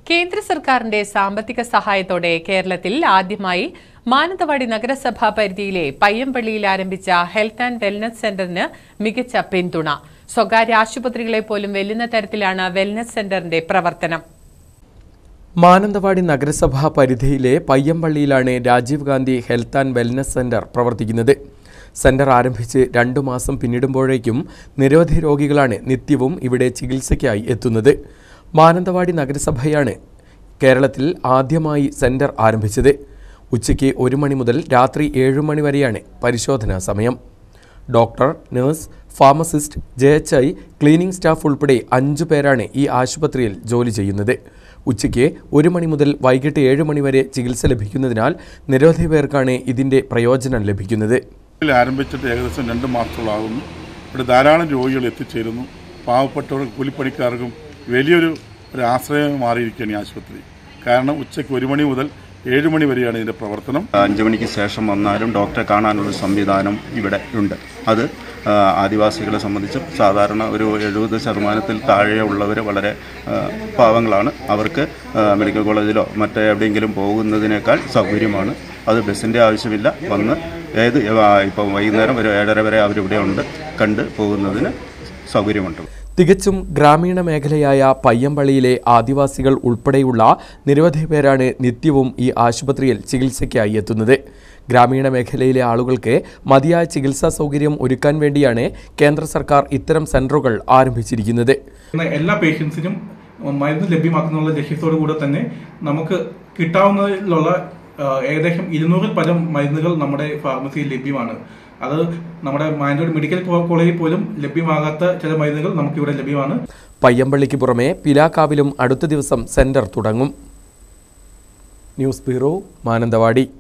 കേന്ദ്ര സർക്കാരിന്റെ സാമ്പത്തിക സഹായത്തോടെ കേരളത്തിൽ ആദ്യമായി മാനന്തവാടി നഗരസഭാ പരിധിയിലെ പയ്യമ്പള്ളിയിൽ ആരംഭിച്ച ഹെൽത്ത് ആൻഡ് വെൽനസ് സെന്ററിന് മികച്ച പിന്തുണ സ്വകാര്യ ആശുപത്രികളെ പോലും വെല്ലുന്ന തരത്തിലാണ് വെൽനസ് സെന്ററിന്റെ പ്രവർത്തനം മാനന്തവാടി നഗരസഭാ പരിധിയിലെ പയ്യമ്പള്ളിയിലാണ് Rajiv Gandhi health and wellness centre പ്രവർത്തിക്കുന്നത് സെന്റർ ആരംഭിച്ച് രണ്ടു മാസം പിന്നിടുമ്പോഴേക്കും നിരവധി രോഗികളാണ് നിത്യവും ഇവിടെ ചികിത്സയ്ക്കായി എത്തുന്നത് മാനന്തവാടി നഗരസഭയാണ് കേരളത്തിൽ ആദ്യമായി സെന്റർ ആരംഭിച്ചത് ഉച്ചയ്ക്ക് ഒരു മണി മുതൽ രാത്രി ഏഴ് മണി വരെയാണ് പരിശോധനാ സമയം doctor nurse pharmacist J H I cleaning staff ഉൾപ്പെടെ അഞ്ചു പേരാണ് ഈ ആശുപത്രിയിൽ ജോലി ചെയ്യുന്നത് ഉച്ചയ്ക്ക് ഒരു മണി മുതൽ വൈകിട്ട് ഏഴ് മണി വരെ ചികിത്സ ലഭിക്കുന്നതിനാൽ നിരവധി പേർക്കാണ് ഇതിൻ്റെ പ്രയോജനം ലഭിക്കുന്നത് ഇതിൽ ആരംഭിച്ചിട്ട് ഏകദേശം രണ്ട് മാസത്തോളാകുന്നു ഇവിടെ ധാരാളം രോഗികൾ എത്തിച്ചേരുന്നു പാവപ്പെട്ടവർക്കും കൂലിപ്പണിക്കാർക്കും വലിയൊരു ഒരു ആശ്രയം മാറിയിരിക്കുകയാണ് ഈ ആശുപത്രി കാരണം ഉച്ചയ്ക്ക് ഒരു മണി മുതൽ ഏഴ് മണി വരെയാണ് ഇതിൻ്റെ പ്രവർത്തനം അഞ്ച് മണിക്ക് ശേഷം വന്നാലും ഡോക്ടറെ കാണാനുള്ള സംവിധാനം ഇവിടെ ഉണ്ട് അത് ആ, ആദിവാസികളെ സംബന്ധിച്ചും സാധാരണ ഒരു എഴുപത് ശതമാനത്തിൽ താഴെയുള്ളവർ വളരെ ആ, പാവങ്ങളാണ് അവർക്ക് ആ, മെഡിക്കൽ കോളേജിലോ മറ്റെവിടെയെങ്കിലും പോകുന്നതിനേക്കാൾ സൗകര്യമാണ് അത് ബസ്സിൻ്റെ ആവശ്യമില്ല വന്ന് ഏത് ഇപ്പം വൈകുന്നേരം ഒരു ഏഴര വരെ അവരിവിടെ ഉണ്ട് കണ്ട് പോകുന്നതിന് സൗകര്യമുണ്ട് തികച്ചും ഗ്രാമീണ മേഖലയായ പയ്യമ്പള്ളിയിലെ ആദിവാസികൾ ഉൾപ്പെടെയുള്ള നിരവധി പേരാണ് നിത്യവും ഈ ആശുപത്രിയിൽ ചികിത്സയ്ക്കായി എത്തുന്നത് ഗ്രാമീണ മേഖലയിലെ ആളുകൾക്ക് മതിയായ ചികിത്സാ സൗകര്യം ഒരുക്കാൻ വേണ്ടിയാണ് കേന്ദ്ര സർക്കാർ ഇത്തരം സെന്ററുകൾ ആരംഭിച്ചിരിക്കുന്നത് എന്ന എല്ലാ പേഷ്യൻസിനും മരുന്ന് ലഭ്യമാക്കുന്നുള്ള ലക്ഷ്യത്തോടു കൂടെ തന്നെ നമുക്ക് കിട്ടാവുന്നതിലുള്ള ആ, ഏകദേശം ഇരുന്നൂറിൽ പരം മരുന്നുകൾ നമ്മുടെ ഫാർമസിയിൽ ലഭ്യമാണ് അത് നമ്മുടെ മാനന്തവാടി മെഡിക്കൽ കോ- കോളേജിൽ പോലും ലഭ്യമാകാത്ത ചില മരുന്നുകൾ നമുക്കിവിടെ ലഭ്യമാണ് പയ്യമ്പള്ളിക്ക് പുറമെ പിലാക്കാവിലും അടുത്ത ദിവസം സെന്റർ തുടങ്ങും ന്യൂസ് ബ്യൂറോ മാനന്തവാടി